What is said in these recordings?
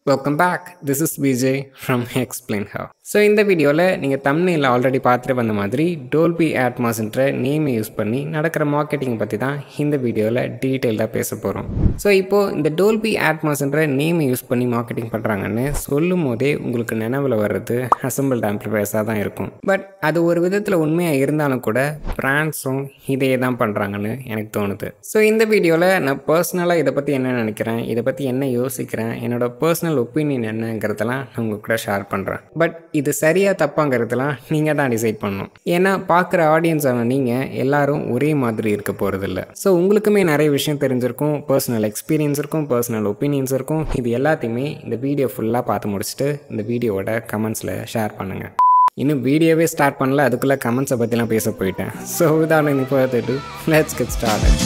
welcome back this is Vijay from explain how so இந்த வீடியோவில் நீங்கள் தமிழில் ஆல்ரெடி பார்த்துட்டு வந்த மாதிரி டோல்பி ஆட்மாஸ்ன்ற நேமை யூஸ் பண்ணி நடக்கிற மார்க்கெட்டிங் பற்றி தான் இந்த வீடியோவில் டீட்டெயிலாக பேச போகிறோம் ஸோ இப்போது இந்த டோல்பி ஆட்மாஸ்ன்ற நேமை யூஸ் பண்ணி மார்க்கெட்டிங் பண்ணுறாங்கன்னு சொல்லும் போதே உங்களுக்கு நினைவில் வர்றது அசம்பிள்ட் ஆம்ப்ளிஃபயர்ஸாக தான் இருக்கும் பட் அது ஒரு விதத்தில் உண்மையாக இருந்தாலும் கூட பிராண்ட்ஸும் இதையே தான் பண்ணுறாங்கன்னு எனக்கு தோணுது ஸோ இந்த வீடியோவில் நான் பர்சனலாக இதை பற்றி என்ன நினைக்கிறேன் இதை பற்றி என்ன யோசிக்கிறேன் என்னோட பர்சனல் ஒப்பீனியன் என்னங்கிறதெல்லாம் நான் உங்கள் கூட ஷேர் பண்ணுறேன் பட் இது சரியாக தப்பாங்கிறதுலாம் நீங்கள் தான் டிசைட் பண்ணணும் ஏன்னா பார்க்குற ஆடியன்ஸான நீங்கள் எல்லாரும் ஒரே மாதிரி இருக்க போகிறதில்ல ஸோ உங்களுக்குமே நிறைய விஷயம் தெரிஞ்சிருக்கும் பர்சனல் எக்ஸ்பீரியன்ஸ் இருக்கும் பர்சனல் ஒப்பீனியன்ஸ் இருக்கும் இது எல்லாத்தையுமே இந்த வீடியோ ஃபுல்லாக பார்த்து முடிச்சுட்டு இந்த வீடியோவோட கமெண்ட்ஸில் ஷேர் பண்ணுங்கள் இன்னும் வீடியோவே ஸ்டார்ட் பண்ணல அதுக்குள்ளே கமெண்ட்ஸை பற்றிலாம் பேச போயிட்டேன் ஸோ இதான இப்போ to let's get start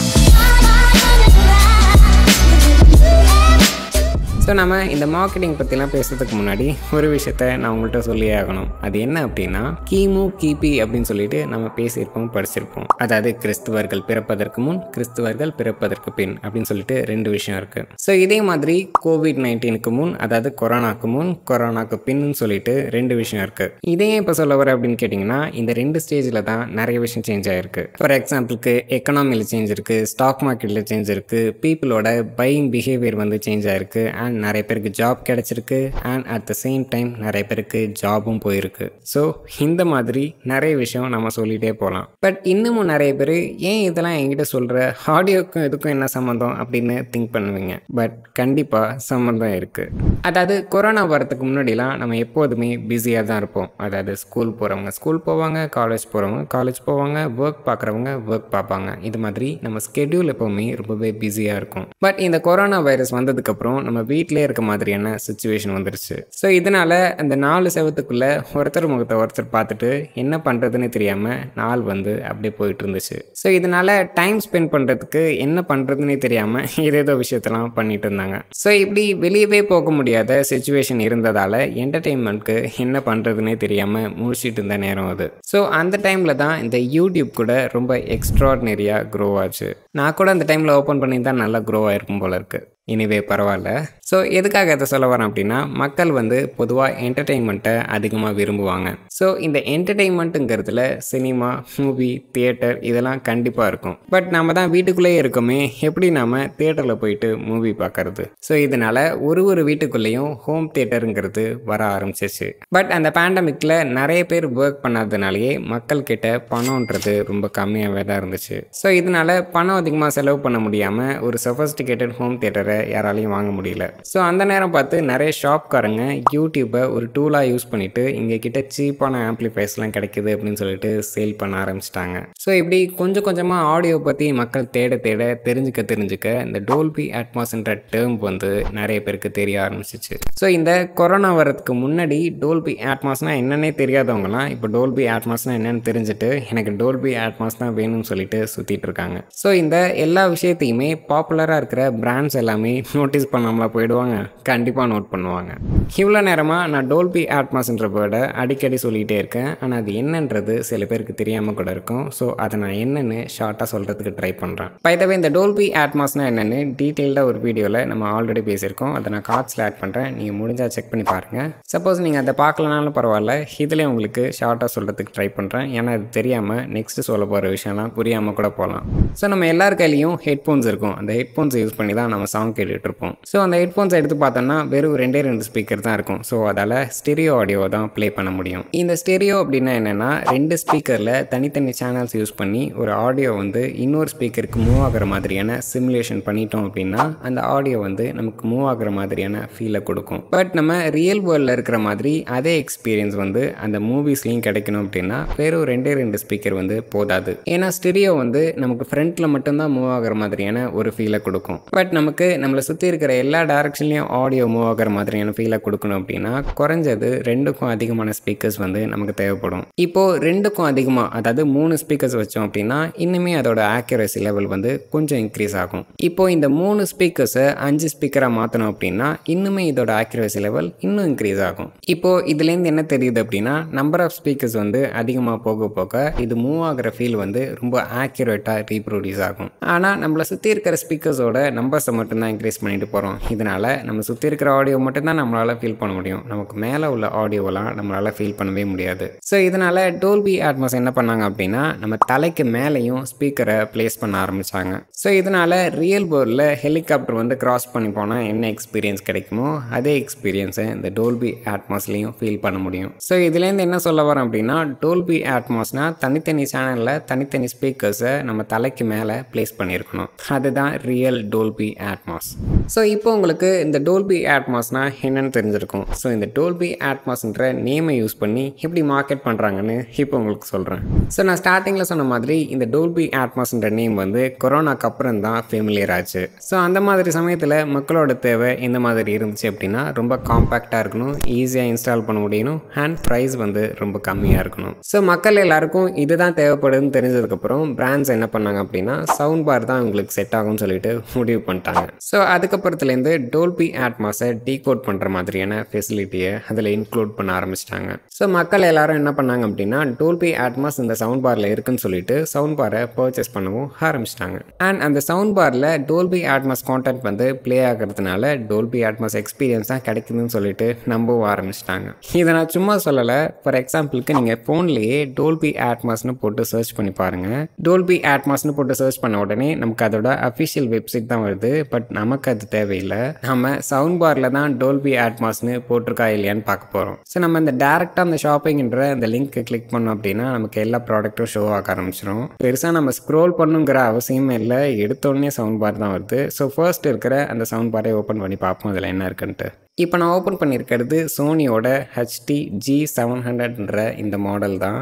so நம்ம இந்த மார்க்கெட்டிங் பற்றிலாம் பேசுறதுக்கு முன்னாடி ஒரு விஷயத்த நான் உங்கள்கிட்ட சொல்லியே ஆகணும் அது என்ன அப்படின்னா கிமு கிபி அப்படின்னு சொல்லிட்டு நம்ம பேசியிருப்போம் படிச்சிருப்போம் அதாவது கிறிஸ்துவர்கள் பிறப்பதற்கு முன் கிறிஸ்துவர்கள் பிறப்பதற்கு பின் அப்படின்னு சொல்லிட்டு ரெண்டு விஷயம் இருக்குது ஸோ இதே மாதிரி கோவிட் நைன்டீனுக்கு முன் அதாவது கொரோனாக்கு முன் கொரோனாக்கு பின்னு சொல்லிட்டு ரெண்டு விஷயம் இருக்குது இதே இப்போ சொல்ல வர அப்படின்னு கேட்டிங்கன்னா இந்த ரெண்டு ஸ்டேஜில் தான் நிறைய விஷயம் சேஞ்ச் ஆகிருக்கு ஃபார் எக்ஸாம்பிளுக்கு எக்கனாமியில் சேஞ்ச் இருக்குது ஸ்டாக் மார்க்கெட்டில் சேஞ்ச் இருக்குது பீப்புளோட பையிங் பிஹேவியர் வந்து சேஞ்ச் ஆகிருக்கு அண்ட் நிறைய பேருக்கு ஜாப் கிடச்சிருக்கு and at the same time நிறைய பேருக்கு ஜாபும் போயிருக்கு ஸோ இந்த மாதிரி நிறைய விஷயம் நம்ம சொல்லிகிட்டே போகலாம் பட் இன்னமும் நிறைய பேர் ஏன் இதெல்லாம் என்கிட்ட சொல்கிற ஆடியோக்கும் இதுக்கும் என்ன சம்மந்தம் அப்படின்னு திங்க் பண்ணுவீங்க பட் கண்டிப்பாக சம்மந்தம் இருக்குது அதாவது கொரோனா வரதுக்கு முன்னாடிலாம் நம்ம எப்போதுமே பிஸியாக தான் இருப்போம் அதாவது ஸ்கூல் போகிறவங்க ஸ்கூல் போவாங்க காலேஜ் போகிறவங்க காலேஜ் போவாங்க ஒர்க் பார்க்குறவங்க ஒர்க் பார்ப்பாங்க இது மாதிரி நம்ம ஸ்கெடியூல் எப்போவுமே ரொம்பவே பிஸியாக இருக்கும் பட் இந்த கொரோனா வைரஸ் வந்ததுக்கப்புறம் நம்ம வீட்டிலே இருக்க மாதிரியான சுச்சுவேஷன் வந்துருச்சு ஸோ இதனால் அந்த நாலு செவத்துக்குள்ளே ஒருத்தர் முகத்தை ஒருத்தர் பார்த்துட்டு என்ன பண்ணுறதுன்னு தெரியாமல் நாள் வந்து அப்படியே போயிட்டு இருந்துச்சு ஸோ இதனால் டைம் ஸ்பெண்ட் பண்ணுறதுக்கு என்ன பண்ணுறதுன்னே தெரியாமல் ஏதேதோ விஷயத்தெல்லாம் பண்ணிட்டு இருந்தாங்க ஸோ இப்படி வெளியவே போக முடியாத சுச்சுவேஷன் இருந்ததால் என்டர்டெயின்மெண்ட்க்கு என்ன பண்ணுறதுனே தெரியாமல் முடிச்சிட்டு இருந்த நேரம் அது ஸோ அந்த டைமில் தான் இந்த யூடியூப் கூட ரொம்ப எக்ஸ்ட்ராடினரியாக க்ரோ ஆச்சு நான் கூட அந்த டைமில் ஓப்பன் பண்ணி தான் நல்லா க்ரோ ஆயிருக்கும் போல இருக்குது இனிவே பரவாயில்ல ஸோ எதுக்காக இதை சொல்ல வரேன் அப்படின்னா மக்கள் வந்து பொதுவாக என்டர்டெயின்மெண்ட்டை அதிகமாக விரும்புவாங்க ஸோ இந்த என்டர்டெயின்மெண்ட்டுங்கிறதுல சினிமா மூவி தியேட்டர் இதெல்லாம் கண்டிப்பாக இருக்கும் பட் நம்ம தான் வீட்டுக்குள்ளேயே இருக்கோமே எப்படி நாம் தியேட்டரில் போயிட்டு மூவி பார்க்கறது ஸோ இதனால் ஒரு ஒரு வீட்டுக்குள்ளேயும் ஹோம் தியேட்டருங்கிறது வர ஆரம்பிச்சிச்சு பட் அந்த பேண்டமிக்கில் நிறைய பேர் ஒர்க் பண்ணாததுனாலேயே மக்கள் கிட்ட பணம்ன்றது ரொம்ப கம்மியாகவே தான் இருந்துச்சு ஸோ இதனால் பணம் அதிகமாக செலவு பண்ண முடியாமல் ஒரு சொஃபஸ்டிகேட்டட் ஹோம் தியேட்டரை யாராலையும் வாங்க முடியல ஸோ அந்த நேரம் பார்த்து நிறைய ஷாப்காரங்க யூடியூப்பை ஒரு டூலாக யூஸ் பண்ணிவிட்டு இங்கே கிட்ட சீப்பான ஆம்ப்ளிஃபைஸ்லாம் கிடைக்குது அப்படின்னு சொல்லிட்டு சேல் பண்ண ஆரம்பிச்சிட்டாங்க ஸோ இப்படி கொஞ்சம் கொஞ்சமாக ஆடியோ பற்றி மக்கள் தேட தேட தெரிஞ்சுக்க தெரிஞ்சுக்க இந்த டோல்பி அட்மாஸ்ன்ற டேர்ம் வந்து நிறைய பேருக்கு தெரிய ஆரம்பிச்சிச்சு ஸோ இந்த கொரோனா வரதுக்கு முன்னாடி டோல்பி ஆட்மாஸ்னால் என்னன்னே தெரியாதவங்களாம் இப்போ டோல்பி ஆட்மாஸ்னால் என்னன்னு தெரிஞ்சுட்டு எனக்கு டோல்பி ஆட்மாஸ் தான் வேணும்னு சொல்லிட்டு சுற்றிட்டு இருக்காங்க ஸோ இந்த எல்லா விஷயத்தையுமே பாப்புலராக இருக்கிற பிராண்ட்ஸ் எல்லாமே நோட்டீஸ் பண்ணாமலாம் போயிடுவாங்க கண்டிப்பாக நோட் பண்ணுவாங்க இவ்வளோ நேரமாக நான் டோல்பி ஆட்மாஸ்ன்ற வேர்டை அடிக்கடி சொல்லிகிட்டே இருக்கேன் ஆனால் அது என்னன்றது சில பேருக்கு தெரியாமல் கூட இருக்கும் ஸோ அதை நான் என்னென்னு ஷார்ட்டாக சொல்கிறதுக்கு ட்ரை பண்ணுறேன் பைதவே இந்த டோல்பி ஆட்மாஸ்னால் என்னென்னு டீட்டெயில்டாக ஒரு வீடியோவில் நம்ம ஆல்ரெடி பேசியிருக்கோம் அதை நான் கார்ட்ஸில் ஆட் பண்ணுறேன் நீங்கள் முடிஞ்சால் செக் பண்ணி பாருங்கள் சப்போஸ் நீங்கள் அதை பார்க்கலனாலும் பரவாயில்ல இதில் உங்களுக்கு ஷார்ட்டாக சொல்கிறதுக்கு ட்ரை பண்ணுறேன் ஏன்னா அது தெரியாமல் நெக்ஸ்ட் சொல்ல போகிற விஷயம்லாம் புரியாமல் கூட போகலாம் ஸோ நம்ம எல்லார் கையிலையும் ஹெட்ஃபோன்ஸ் இருக்கும் அந்த ஹெட்ஃபோன்ஸை யூஸ் பண்ணி தான் நம்ம சாங் கேட்டுட்டு இருப்போம் ஸோ அந்த ஹெட்ஃபோன்ஸை எடுத்து பார்த்தோம்னா வெறும் ரெண்டே ரெண்டு ஸ்பீக்கர் தான் இருக்கும் ஸோ அதால் ஸ்டெரியோ ஆடியோ தான் ப்ளே பண்ண முடியும் இந்த ஸ்டெரியோ அப்படின்னா என்னென்னா ரெண்டு ஸ்பீக்கரில் தனித்தனி சேனல்ஸ் யூஸ் பண்ணி ஒரு ஆடியோ வந்து இன்னொரு ஸ்பீக்கருக்கு மூவ் ஆகிற மாதிரியான சிமுலேஷன் பண்ணிட்டோம் அப்படின்னா அந்த ஆடியோ வந்து நமக்கு மூவ் ஆகிற மாதிரியான ஃபீலை கொடுக்கும் பட் நம்ம ரியல் வேர்ல்டில் இருக்கிற மாதிரி அதே எக்ஸ்பீரியன்ஸ் வந்து அந்த மூவிஸ்லேயும் கிடைக்கணும் அப்படின்னா வெறும் ரெண்டே ரெண்டு ஸ்பீக்கர் வந்து போதாது ஏன்னா ஸ்டெரியோ வந்து நமக்கு ஃப்ரண்ட்டில் மட்டும்தான் மூவ் ஆகிற மாதிரியான ஒரு ஃபீலை கொடுக்கும் பட் நமக்கு நம்மளை சுற்றி இருக்கிற எல்லா டேரக்ஷன்லேயும் ஆடியோ மூவ் ஆகிற மாதிரியான ஃபீலை கொடுக்கணும் அப்படின்னா குறைஞ்சது ரெண்டுக்கும் அதிகமான ஸ்பீக்கர்ஸ் வந்து நமக்கு தேவைப்படும் இப்போது ரெண்டுக்கும் அதிகமாக அதாவது மூணு ஸ்பீக்கர்ஸ் வச்சோம் அப்படின்னா இன்னுமே அதோட ஆக்யூரசி லெவல் வந்து கொஞ்சம் இன்க்ரீஸ் ஆகும் இப்போது இந்த மூணு ஸ்பீக்கர்ஸை அஞ்சு ஸ்பீக்கராக மாற்றணும் அப்படின்னா இன்னுமே இதோட ஆக்யூரசி லெவல் இன்னும் இன்க்ரீஸ் ஆகும் இப்போது இதுலேருந்து என்ன தெரியுது அப்படின்னா நம்பர் ஆஃப் ஸ்பீக்கர்ஸ் வந்து அதிகமாக போக போக இது மூவ் ஆகிற ஃபீல் வந்து ரொம்ப ஆக்யூரேட்டாக ரீப்ரொடியூஸ் ஆகும் ஆனால் நம்மளை சுற்றி இருக்கிற ஸ்பீக்கர்ஸோட நம்பர்ஸை மட்டும்தான் தான் இன்க்ரீஸ் பண்ணிட்டு போகிறோம் இதனால் நம்ம சுற்றி இருக்கிற ஆடியோ மட்டும்தான் நம்மளால் ஃபீல் பண்ண முடியும் நமக்கு மேலே உள்ள ஆடியோவெல்லாம் நம்மளால் ஃபீல் பண்ணவே முடியாது ஸோ இதனால் டோல்பி ஆட்மாஸ் என்ன பண்ணாங்க அப்படின்னா நம்ம தலைக்கு மேலேயும் ஸ்பீக்கரை ப்ளேஸ் பண்ண ஆரம்பித்தாங்க ஸோ இதனால் ரியல் வேர்ல்டில் ஹெலிகாப்டர் வந்து கிராஸ் பண்ணி போனால் என்ன எக்ஸ்பீரியன்ஸ் கிடைக்குமோ அதே எக்ஸ்பீரியன்ஸை இந்த டோல்பி ஆட்மாஸ்லேயும் ஃபீல் பண்ண முடியும் ஸோ இதுலேருந்து என்ன சொல்ல வரேன் அப்படின்னா டோல்பி ஆட்மாஸ்னால் தனித்தனி சேனலில் தனித்தனி ஸ்பீக்கர்ஸை நம்ம தலைக்கு மேலே ப்ளேஸ் பண்ணியிருக்கணும் அதுதான் ரியல் டோல்பி ஆட்மாஸ் ஸோ இப்போ உங்களுக்கு இந்த டோல்பி ஆட்மாஸ்னால் என்னன்னு தெரிஞ்சிருக்கும் ஸோ இந்த டோல்பி ஆட்மாஸ்ன்ற நேமை யூஸ் பண்ணி எப்படி மார்க்கெட் பண்ணுறாங்கன்னு இப்போ உங்களுக்கு சொல்கிறேன் ஸோ நான் ஸ்டார்டிங்கில் சொன்ன மாதிரி இந்த டோல்பி ஆட்மாஸ்ன்ற நேம் வந்து கொரோனாக்கு அப்புறம் தான் ஃபெமிலியர் ஆச்சு ஸோ அந்த மாதிரி சமயத்தில் மக்களோட தேவை இந்த மாதிரி இருந்துச்சு அப்படின்னா ரொம்ப காம்பேக்டாக இருக்கணும் ஈஸியாக இன்ஸ்டால் பண்ண முடியணும் அண்ட் ப்ரைஸ் வந்து ரொம்ப கம்மியாக இருக்கணும் ஸோ மக்கள் எல்லாருக்கும் இதுதான் தேவைப்படுதுன்னு தெரிஞ்சதுக்கப்புறம் பிராண்ட்ஸ் என்ன பண்ணாங்க அப்படின்னா சவுண்ட் பார் தான் உங்களுக்கு செட் ஆகும்னு சொல்லிட்டு முடிவு பண்ணிட்டாங்க ஸோ அதுக்கப்புறத்துலேருந்து டோல்பி ஆட்மாஸை டீகோட் பண்ணுற மாதிரியான ஃபெசிலிட்டியை அதில் இன்க்ளூட் பண்ண ஆரம்பிச்சிட்டாங்க ஸோ மக்கள் எல்லாரும் என்ன பண்ணாங்க அப்படின்னா டோல்பி ஆட்மாஸ் இந்த சவுண்ட் பாரில் இருக்குன்னு சொல்லிட்டு சவுண்ட் பாரை பர்ச்சேஸ் பண்ணவும் ஆரம்பிச்சிட்டாங்க அண்ட் அந்த சவுண்ட் பாரில் டோல்பி ஆட்மாஸ் கான்டென்ட் வந்து ப்ளே ஆகிறதுனால டோல்பி ஆட்மாஸ் எக்ஸ்பீரியன்ஸ் தான் கிடைக்குதுன்னு சொல்லிட்டு நம்பவும் ஆரம்பிச்சிட்டாங்க இதை நான் சும்மா சொல்லலை ஃபார் எக்ஸாம்பிளுக்கு நீங்கள் ஃபோன்லேயே டோல்பி ஆட்மாஸ்னு போட்டு சர்ச் பண்ணி பாருங்கள் டோல்பி ஆட்மாஸ்னு போட்டு சர்ச் பண்ண உடனே நமக்கு அதோட அஃபிஷியல் வெப்சைட் தான் வருது பட் நமக்கு அது தேவையில்லை நம்ம சவுண்ட் பாரில் தான் டோல்பி ஆட்மாஸ்னு போட்டிருக்கா இல்லையான்னு பார்க்க போகிறோம் ஸோ நம்ம இந்த டேரெக்டாக அந்த ஷாப்பிங்ன்ற அந்த லிங்க்கை கிளிக் பண்ணோம் அப்படின்னா நமக்கு எல்லா ப்ராடக்ட்டும் ஷோ ஆக ஆரம்பிச்சிடும் பெருசாக நம்ம ஸ்க்ரோல் பண்ணுங்கிற அவசியமே இல்லை எடுத்தோடனே சவுண்ட் பார் தான் வருது ஸோ ஃபர்ஸ்ட் இருக்கிற அந்த சவுண்ட் பாரை ஓப்பன் பண்ணி பார்ப்போம் அதில் என்ன இருக்குன்ட்டு இப்போ நான் ஓப்பன் பண்ணியிருக்கிறது சோனியோட ஹெச்டி ஜி செவன் ஹண்ட்ரட்ன்ற இந்த மாடல் தான்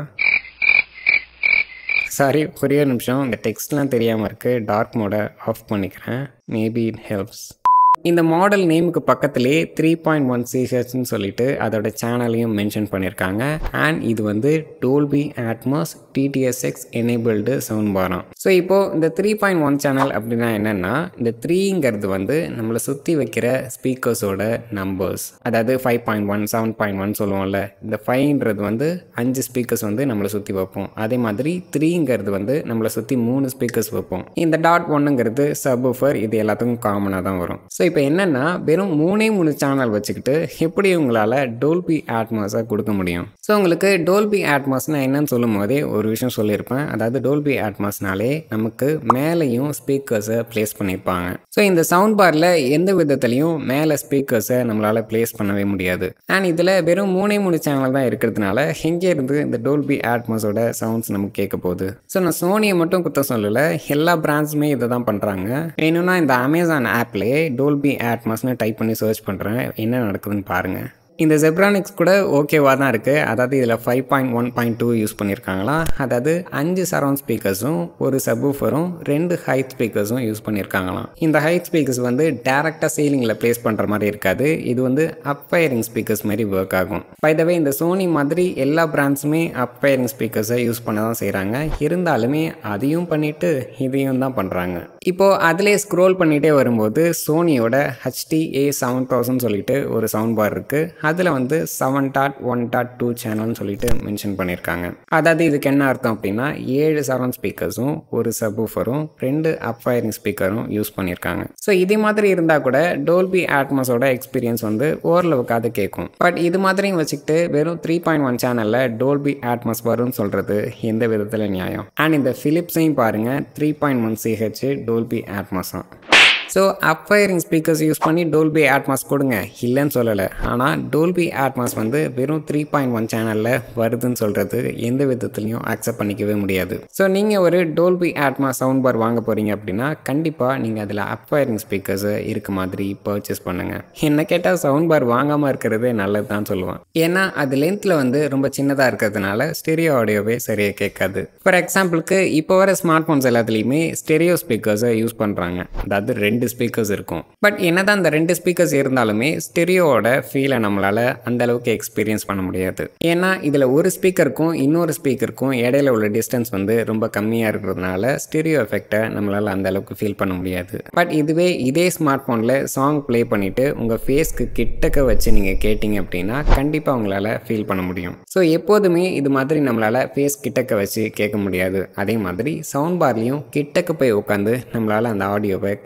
சாரி ஒரே ஒரு நிமிஷம் இந்த டெக்ஸ்ட்லாம் தெரியாமல் இருக்குது டார்க் மோடை ஆஃப் பண்ணிக்கிறேன் மேபி இட் ஹெல்ப்ஸ் இந்த மாடல் நேமுக்கு பக்கத்துலேயே த்ரீ பாயிண்ட் ஒன் சிஹெச்னு சொல்லிட்டு அதோட சேனலையும் மென்ஷன் பண்ணியிருக்காங்க அண்ட் இது வந்து Dolby Atmos DTS X enabled sound பாரம் ஸோ இப்போது இந்த த்ரீ பாயிண்ட் ஒன் சேனல் அப்படின்னா என்னென்னா இந்த த்ரீங்கிறது வந்து நம்மளை சுற்றி வைக்கிற ஸ்பீக்கர்ஸோட நம்பர்ஸ் அதாவது five point one seven point one சொல்லுவோம்ல இந்த ஃபைவ்ன்றது வந்து அஞ்சு ஸ்பீக்கர்ஸ் வந்து நம்மளை சுற்றி வைப்போம் அதே மாதிரி த்ரீங்கிறது வந்து நம்மளை சுற்றி மூணு ஸ்பீக்கர்ஸ் வைப்போம் இந்த டாட் ஒன்னுங்கிறது சப்ஃபர் இது எல்லாத்துக்கும் காமனாக தான் வரும் ஸோ இப்போ என்னென்னா வெறும் மூணே மூணு சேனல் வச்சுக்கிட்டு எப்படி உங்களால் டோல்பி ஆட்மாஸை கொடுக்க முடியும் ஸோ உங்களுக்கு டோல்பி ஆட்மாஸ்னா என்னன்னு சொல்லும் போதே ஒரு விஷயம் சொல்லியிருப்பேன் அதாவது டோல்பி ஆட்மாஸ்னாலே நமக்கு மேலேயும் ஸ்பீக்கர்ஸை ப்ளேஸ் பண்ணியிருப்பாங்க ஸோ இந்த சவுண்ட் பாரில் எந்த விதத்துலையும் மேலே ஸ்பீக்கர்ஸை நம்மளால் ப்ளேஸ் பண்ணவே முடியாது அண்ட் இதில் வெறும் மூணே மூணு சேனல் தான் இருக்கிறதுனால எங்கே இருந்து இந்த டோல்பி ஆட்மாஸோட சவுண்ட்ஸ் நமக்கு கேட்க போகுது ஸோ நான் சோனியை மட்டும் குத்த சொல்லலை எல்லா பிராண்ட்ஸுமே இதை தான் பண்ணுறாங்க வேணும்னா இந்த அமேசான் ஆப்லேயே டோல்பி ஆட்மாஸ்னு டைப் பண்ணி சர்ச் பண்ணுறேன் என்ன நடக்குதுன்னு பாருங்கள் இந்த ஜெப்ரானிக்ஸ் கூட ஓகேவாக தான் இருக்குது அதாவது இதில் five point one point two use பண்ணியிருக்காங்களா அதாவது அஞ்சு சரௌண்ட் ஸ்பீக்கர்ஸும் ஒரு சப்வூஃபரும் ரெண்டு ஹைட் ஸ்பீக்கர்ஸும் யூஸ் பண்ணியிருக்காங்களாம் இந்த ஹைட் ஸ்பீக்கர்ஸ் வந்து டேரெக்டாக சீலிங்கில் ப்ளேஸ் பண்ணுற மாதிரி இருக்காது இது வந்து அப்பயரிங் ஸ்பீக்கர்ஸ் மாதிரி ஒர்க் ஆகும் பைதவே இந்த சோனி மாதிரி எல்லா பிராண்ட்ஸுமே அப்பயரிங் ஸ்பீக்கர்ஸை யூஸ் பண்ண தான் செய்கிறாங்க இருந்தாலுமே அதையும் பண்ணிவிட்டு இதையும் தான் பண்ணுறாங்க இப்போது அதிலே ஸ்க்ரோல் பண்ணிகிட்டே வரும்போது சோனியோட ஹச்டி ஏ செவன் தௌசண்ட் சொல்லிட்டு ஒரு சவுண்ட் பார் இருக்குது அதில் வந்து seven dot one dot two சேனல்னு சொல்லிட்டு மென்ஷன் பண்ணியிருக்காங்க அதாவது இதுக்கு என்ன அர்த்தம் அப்படின்னா ஏழு சரௌண்ட் ஸ்பீக்கர்ஸும் ஒரு சப்வூஃபரும் ரெண்டு அப்ஃபயரிங் ஸ்பீக்கரும் யூஸ் பண்ணியிருக்காங்க ஸோ இதே மாதிரி இருந்தால் கூட டோல்பி ஆட்மாஸோட எக்ஸ்பீரியன்ஸ் வந்து ஓரளவுக்கு அது கேட்கும் பட் இது மாதிரியும் வச்சுக்கிட்டு வெறும் த்ரீ பாயிண்ட் ஒன் சேனலில் டோல்பி ஆட்மாஸ் வரும்னு சொல்கிறது எந்த விதத்தில் நியாயம் அண்ட் இந்த ஃபிலிப்ஸையும் பாருங்கள் three point one CH Dolby Atmos தான் ஸோ அப்பயரிங் ஸ்பீக்கர்ஸ் யூஸ் பண்ணி டோல்பி ஆட்மாஸ் கொடுங்க இல்லைன்னு சொல்லலை ஆனால் டோல்பி ஆட்மாஸ் வந்து வெறும் த்ரீ பாயிண்ட் ஒன் சேனலில் வருதுன்னு சொல்கிறது எந்த விதத்துலையும் அக்செப்ட் பண்ணிக்கவே முடியாது ஸோ நீங்கள் ஒரு டோல்பி ஆட்மாஸ் சவுண்ட் பார் வாங்க போகிறீங்க அப்படின்னா கண்டிப்பாக நீங்கள் அதில் அப்பயரிங் ஸ்பீக்கர்ஸை இருக்க மாதிரி பர்ச்சேஸ் பண்ணுங்கள் என்ன கேட்டால் சவுண்ட் பார் வாங்காமல் இருக்கிறதே நல்லது தான் சொல்லுவேன் ஏன்னா அது லென்த்தில் வந்து ரொம்ப சின்னதாக இருக்கிறதுனால ஸ்டெரியோ ஆடியோவே சரியாக கேட்காது ஃபார் எக்ஸாம்பிளுக்கு இப்போ வர ஸ்மார்ட் ஃபோன்ஸ் எல்லாத்துலேயுமே ஸ்டெரியோ ஸ்பீக்கர்ஸை யூஸ் பண்ணுறாங்க அதாவது ரெண்டு ஸ்பீக்கர்ஸ் இருக்கும் பட் என்னதான் அந்த ரெண்டு ஸ்பீக்கர்ஸ் இருந்தாலுமே ஸ்டெரியோவோட ஃபீலை நம்மளால் அந்த அளவுக்கு எக்ஸ்பீரியன்ஸ் பண்ண முடியாது ஏன்னா இதில் ஒரு ஸ்பீக்கருக்கும் இன்னொரு ஸ்பீக்கருக்கும் இடையில உள்ள டிஸ்டன்ஸ் வந்து ரொம்ப கம்மியாக இருக்கிறதுனால ஸ்டெரியோ எஃபெக்டை நம்மளால் அந்த அளவுக்கு ஃபீல் பண்ண முடியாது பட் இதுவே இதே ஸ்மார்ட் ஃபோனில் சாங் ப்ளே பண்ணிவிட்டு உங்கள் ஃபேஸ்க்கு கிட்டக்க வச்சு நீங்கள் கேட்டிங்க அப்படின்னா கண்டிப்பாக உங்களால் ஃபீல் பண்ண முடியும் ஸோ எப்போதுமே இது மாதிரி நம்மளால் ஃபேஸ் கிட்டக்க வச்சு கேட்க முடியாது அதே மாதிரி சவுண்ட் பார்லேயும் கிட்டக்க போய் உட்காந்து நம்மளால் அந்த ஆடியோவை கேட்க முடியாது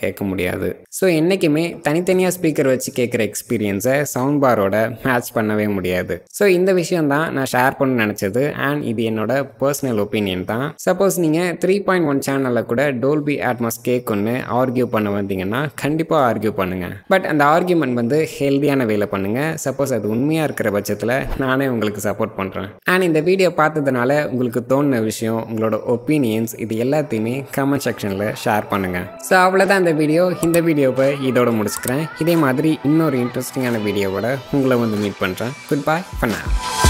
முடியாது ஸோ என்றைக்குமே தனித்தனியாக ஸ்பீக்கர் வச்சு கேட்குற எக்ஸ்பீரியன்ஸை சவுண்ட் பாரோட மேட்ச் பண்ணவே முடியாது ஸோ இந்த விஷயம் தான் நான் ஷேர் பண்ண நினச்சது அண்ட் இது என்னோட பர்சனல் ஒப்பீனியன் தான் சப்போஸ் நீங்கள் த்ரீ பாயிண்ட் ஒன் சேனலில் கூட டோல்பி அட்மாஸ் கேட்குன்னு ஆர்கியூ பண்ண வந்தீங்கன்னா கண்டிப்பாக ஆர்கியூ பண்ணுங்கள் பட் அந்த ஆர்கியூமெண்ட் வந்து ஹெல்த்தியான வேலை பண்ணுங்கள் சப்போஸ் அது உண்மையாக இருக்கிற பட்சத்தில் நானே உங்களுக்கு சப்போர்ட் பண்ணுறேன் அண்ட் இந்த வீடியோ பார்த்ததுனால உங்களுக்கு தோணுன விஷயம் உங்களோட ஒப்பீனியன்ஸ் இது எல்லாத்தையுமே கமெண்ட் செக்ஷனில் ஷேர் பண்ணுங்கள் ஸோ அவ்வளோதான் இந்த வீடியோ இந்த வீடியோவை இதோட முடிச்சுக்கிறேன் இதே மாதிரி இன்னொரு இன்ட்ரெஸ்டிங்கான வீடியோவோட உங்களை வந்து மீட் பண்ணுறேன் குட் பை பண்ண